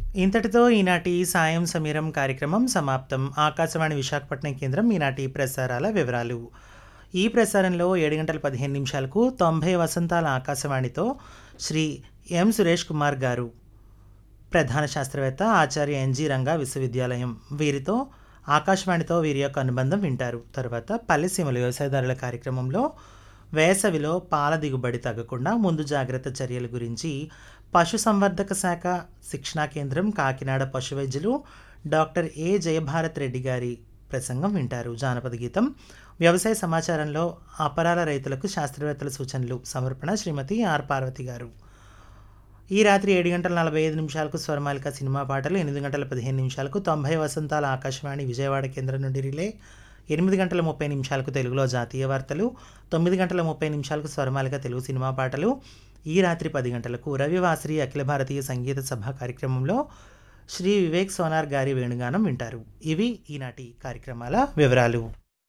ఇంతటితో ఈనాటి సాయం సమీరం కార్యక్రమం సమాప్తం ఆకాశవాణి విశాఖపట్నం కేంద్రం ఈనాటి ప్రసారాల వివరాలు ఈ ప్రసారంలో ఏడు గంటల పదిహేను నిమిషాలకు తొంభై వసంతాల ఆకాశవాణితో శ్రీ ఎం సురేష్ కుమార్ గారు ప్రధాన శాస్త్రవేత్త ఆచార్య ఎన్జి రంగా విశ్వవిద్యాలయం వీరితో ఆకాశవాణితో వీరి యొక్క అనుబంధం వింటారు తర్వాత పల్లెసీమల వ్యవసాయదారుల కార్యక్రమంలో వేసవిలో పాల దిగుబడి తగ్గకుండా ముందు జాగ్రత్త చర్యల గురించి పశుసంవర్ధక శాఖ శిక్షణా కేంద్రం కాకినాడ పశు వైద్యులు డాక్టర్ ఏ జయభారత్ రెడ్డి గారి ప్రసంగం వింటారు జానపద గీతం వ్యవసాయ సమాచారంలో అపరాల రైతులకు శాస్త్రవేత్తల సూచనలు సమర్పణ శ్రీమతి ఆర్ పార్వతి గారు ఈ రాత్రి ఏడు గంటల నలభై ఐదు నిమిషాలకు స్వరమాలిక సినిమా పాటలు ఎనిమిది గంటల పదిహేను నిమిషాలకు తొంభై వసంతాల ఆకాశవాణి విజయవాడ కేంద్రం నుండి రిలే ఎనిమిది గంటల ముప్పై నిమిషాలకు తెలుగులో జాతీయ వార్తలు తొమ్మిది గంటల ముప్పై నిమిషాలకు స్వరమాలిక తెలుగు సినిమా పాటలు ఈ రాత్రి పది గంటలకు రవివాసరి అఖిల భారతీయ సంగీత సభ కార్యక్రమంలో శ్రీ వివేక్ సోనార్ గారి వేణుగానం వింటారు ఇవి ఈనాటి కార్యక్రమాల వివరాలు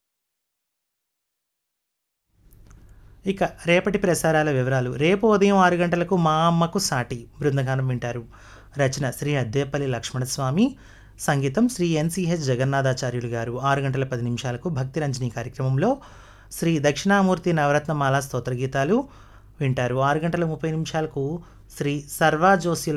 ఇక రేపటి ప్రసారాల వివరాలు రేపు ఉదయం ఆరు గంటలకు మా అమ్మకు సాటి బృందగానం వింటారు రచన శ్రీ అద్దేపల్లి లక్ష్మణస్వామి సంగీతం శ్రీ ఎన్సిహెచ్ జగన్నాథాచార్యులు గారు ఆరు గంటల పది నిమిషాలకు భక్తి రంజని కార్యక్రమంలో శ్రీ దక్షిణామూర్తి నవరత్నమాల స్తోత్ర గీతాలు వింటారు ఆరు గంటల ముప్పై నిమిషాలకు శ్రీ సర్వా జోస్యుల